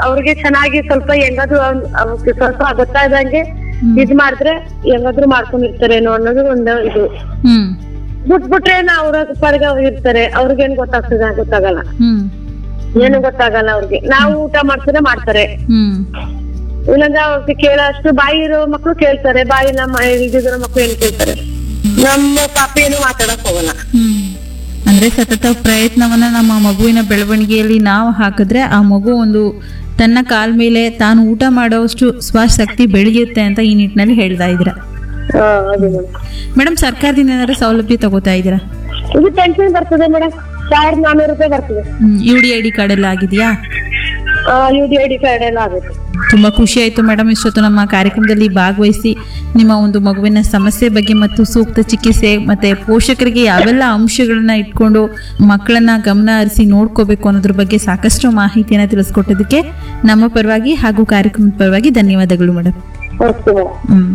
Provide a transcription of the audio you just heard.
ಅವ್ರಿಗೆ ಚೆನ್ನಾಗಿ ಸ್ವಲ್ಪ ಹೆಂಗಾದ್ರು ಅವ್ನ್- ಅವ್ರಿಗೆ ಸ್ವಲ್ಪ ಗೊತ್ತಾದಂಗೆ ಇದ್ ಮಾಡಿದ್ರೆ ಹೆಂಗಾದ್ರು ಮಾಡ್ಕೊಂಡಿರ್ತಾರೇನೋ ಅನ್ನೋದು ಒಂದು ಇದು ಹ್ಮ್ ಬಿಟ್ಬಿಟ್ರೆ ಅವ್ರ ಪರ್ಗ ಇರ್ತಾರೆ ಅವ್ರಿಗೇನ್ ಗೊತ್ತಾಗ್ತದ ಗೊತ್ತಾಗಲ್ಲ ಹ್ಮ್ ಏನು ಗೊತ್ತಾಗಲ್ಲ ಅವ್ರಿಗೆ ನಾವು ಊಟ ಮಾಡ್ತಾರೆ ಮಾಡ್ತಾರೆ ಹ್ಮ್ ಇಲ್ಲಾಂದ್ರೆ ಅವ್ರಿಗೆ ಕೇಳೋಷ್ಟು ಬಾಯಿ ಇರೋ ಮಕ್ಳು ಕೇಳ್ತಾರೆ ಬಾಯಿ ನಮ್ಮ ಇಲ್ದಿರೋ ಮಕ್ಳು ಏನ್ ಕೇಳ್ತಾರೆ ನಮ್ಮ ಪಾಪ ಏನು ಮಾತಾಡಕ್ ಹೋಗಲ್ಲ ಹ್ಮ್ ಅಂದ್ರೆ ಸತತ ಪ್ರಯತ್ನವನ್ನ ನಮ್ಮ ಮಗುವಿನ ಬೆಳವಣಿಗೆಯಲ್ಲಿ ನಾವು ಹಾಕಿದ್ರೆ ಆ ಮಗು ಒಂದು ತನ್ನ ಕಾಲ್ ಮೇಲೆ ತಾನು ಊಟ ಮಾಡೋಷ್ಟು ಸ್ವಶಕ್ತಿ ಬೆಳೆಯುತ್ತೆ ಅಂತ ಈ ನಿಟ್ಟಿನಲ್ಲಿ ಹೇಳ್ತಾ ಇದ್ದೀರಾ ಹಾ ಅದು ಮೇಡಮ್ ಮೇಡಮ್ ಸರ್ಕಾರದಿಂದ ಏನಾದ್ರು ಸೌಲಭ್ಯ ತಗೋತಾ ಇದ್ದೀರಾ ಇದು ಪೆನ್ಷನ್ ಬರ್ತದೆ ಮೇಡಮ್ ಸಾವಿರದ ನಾನೂರು ರೂಪಾಯಿ ಬರ್ತದೆ U D I D card ಎಲ್ಲ ಆಗಿದೆಯಾ U D I D card ಎಲ್ಲ ಆಗುತ್ತೆ ತುಂಬ ಖುಷಿ ಆಯಿತು ಮೇಡಮ್ ಇಷ್ಟೊತ್ತು ನಮ್ಮ ಕಾರ್ಯಕ್ರಮದಲ್ಲಿ ಭಾಗವಹಿಸಿ ನಿಮ್ಮ ಒಂದು ಮಗುವಿನ ಸಮಸ್ಯೆ ಬಗ್ಗೆ ಮತ್ತು ಸೂಕ್ತ ಚಿಕಿತ್ಸೆ ಮತ್ತು ಪೋಷಕರಿಗೆ ಯಾವೆಲ್ಲ ಅಂಶಗಳನ್ನ ಇಟ್ಕೊಂಡು ಮಕ್ಕಳನ್ನ ಗಮನ ಹರಿಸಿ ನೋಡ್ಕೋಬೇಕು ಅನ್ನೋದ್ರ ಬಗ್ಗೆ ಸಾಕಷ್ಟು ಮಾಹಿತಿಯನ್ನು ತಿಳಿಸ್ಕೊಟ್ಟೋದಕ್ಕೆ ನಮ್ಮ ಪರವಾಗಿ ಹಾಗೂ ಕಾರ್ಯಕ್ರಮದ ಪರವಾಗಿ ಧನ್ಯವಾದಗಳು ಮೇಡಮ್ ಓಕೆ ಮೇಡಮ್ ಹ್ಮ್